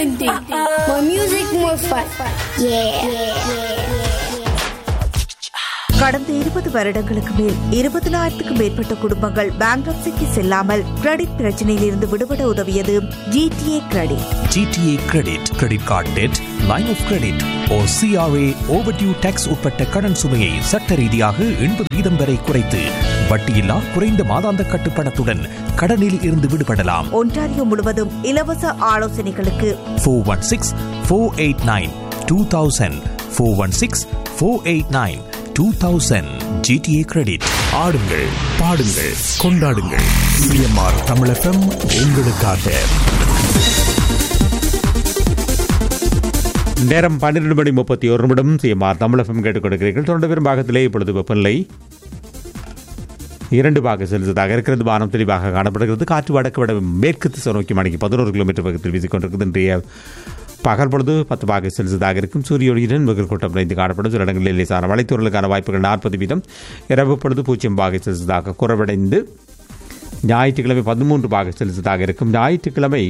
90. More music, more fun. கடந்த இருபது வருடங்களுக்கு மேல் இருபதனாயிரத்துக்கும் மேற்பட்ட குடும்பங்கள் பேங்க்ரப்சிக்கு செல்லாமல் கிரெடிட் பிரச்சனையில் இருந்து விடுபட உதவியது GTA credit GTA credit credit card debt line of credit oh CRA overdue tax உட்பட்ட கடன் சுமையை சட்ட ரீதியாக எண்பது வீதம் வரை குறைத்து வட்டியில்லா குறைந்த மாதாந்த கட்டுப்பணத்துடன் கடனில் இருந்து விடுபடலாம் ஒன்டாரியோ முழுவதும் இலவச ஆலோசனைகளுக்கு four one six four eight nine two thousand four one six four eight nine two thousand GTA credit ஆடுங்கள் பாடுங்கள் கொண்டாடுங்கள் சிஎம்ஆர் தமிழகம் உங்களுக்காக நேரம் பன்னிரண்டு மணி முப்பத்தி ஒரு நிமிடம் சிஎம்ஆர் தமிழகம் கேட்டுக் கொடுக்கிறீர்கள் தொடர்ந்து பெரும் பாகத்திலே இப்பொழுது வெப்பநிலை இரண்டு பாக செலுத்ததாக இருக்கிறது வானம் தெளிவாக காணப்படுகிறது காற்று வடக்கு வட மேற்கு திசை நோக்கி மணிக்கு பதினோரு கிலோமீட்டர் வேகத்தில் வீசிக்கொண்டிருக்கிறது இன்றைய பகல் பொழுது பத்து பாக செலுத்ததாக இருக்கும் சூரிய ஒளியுடன் மிகல் கூட்டம் நிறைந்து காணப்படும் சில இடங்களில் லேசான மலைத்தூரலுக்கான வாய்ப்புகள் நாற்பது வீதம் இரவு பொழுது பூஜ்ஜியம் பாக செலுத்ததாக குறைவடைந்து ஞாயிற்றுக்கிழமை பதிமூன்று பாக செலுத்ததாக இருக்கும் ஞாயிற்றுக்கிழமை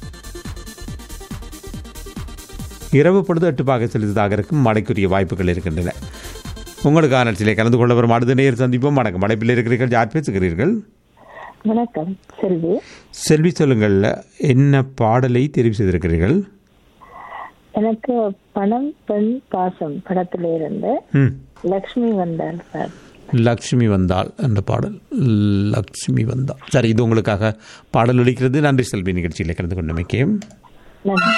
இரவு பொழுது எட்டு பாக செலுத்ததாக இருக்கும் மழைக்குரிய வாய்ப்புகள் இருக்கின்றன உங்களுக்கான நிகழ்ச்சியிலே கலந்து கொள்ள வரும் அடுத்த நேர் சந்திப்போம் வணக்கம் மலைப்பில் இருக்கிறீர்கள் யார் பேசுகிறீர்கள் வணக்கம் செல்வி செல்வி சொல்லுங்கள் என்ன பாடலை தெரிவு செய்திருக்கிறீர்கள் எனக்கு பணம் பெண் பாசம் படத்துல இருந்து ம் லக்ஷ்மி வந்தாள் சார் லக்ஷ்மி வந்தாள் என்ற பாடல் லக்ஷ்மி வந்தாள் சரி இது உங்களுக்காக பாடல் ஒலிக்கிறது நன்றி செல்வி நிகழ்ச்சியில் கலந்து கொண்டமைக்கே நன்றி